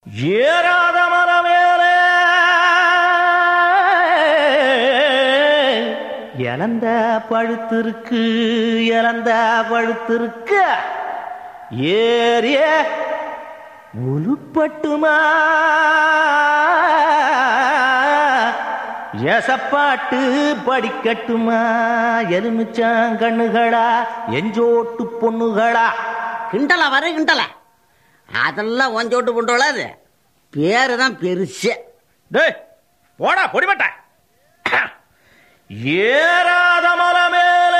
ஏறாத மரமேலே இழந்த பழுத்திருக்கு இழந்த பழுத்திருக்கு ஏறிய உருப்பட்டுமா எசப்பாட்டு படிக்கட்டுமா எலுமிச்சாங்கண்ணுகளா எஞ்சோட்டு பொண்ணுகளா கிண்டலா வர கிண்டல அதெல்லாம் ஒஞ்சோட்டு புண்டோல அது பேரு தான் பெருசு டேய் போடா பொடிமட்ட ஏறாத மலை மேலே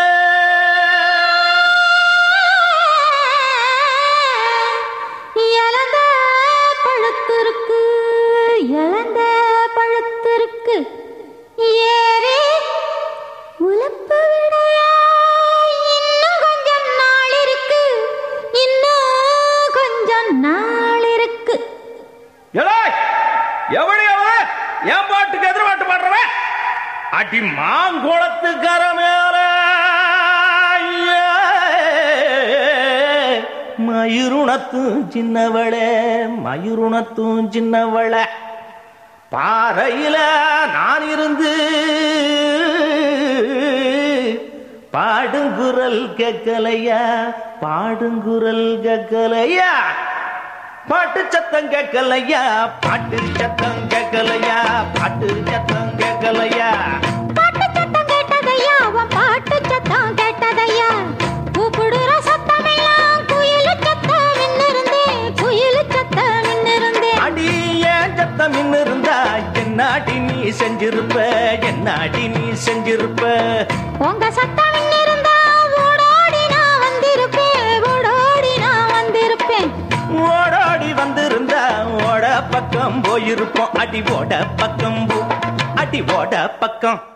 இழந்த பழுத்திருக்கு இழந்த பழுத்திருக்கு ஏறி உழப்பு விடையா இன்னும் கொஞ்சம் நாள் இருக்கு இன்னும் கொஞ்சம் நாள் இருக்கு ஏடாய் எவடி அவன் என் பாட்டுக்கு எதிர்பாட்டு பாடுறவன் அடி மாங்குளத்துக்கர மேல மயிருணத்தும் சின்னவளே மயிருணத்தும் சின்னவளே பாறையில நான் இருந்து பாடுங்குரல் கேட்கலையா பாடுங்குரல் கேட்கலையா பாட்டு சத்தம் கேட்கலையா பாட்டு சத்தம் கேட்கலையா பாட்டு சத்தம் கேட்கலையா பாட்டு சத்தம் கேட்டதையா அவன் பாட்டு சத்தம் கேட்டதையா கூப்பிடுற சத்தம் எல்லாம் குயிலு சத்தம் மின்னிருந்தே குயிலு சத்தம் மின்னிருந்தே அடி ஏன் சத்தம் இன்னும் இருந்தா என்னாடி நீ செஞ்சிருப்ப என்னாடி நீ செஞ்சிருப்ப உங்க சத்தம் மின்னிருந்தா ஓடோடி நான் வந்திருப்பேன் ஓடோடி நான் வந்திருப்பேன் ஓடாடி வந்திருந்தா ஓட பக்கம் போயிருப்போம் அடி ஓட பக்கம் போ அடி ஓட பக்கம்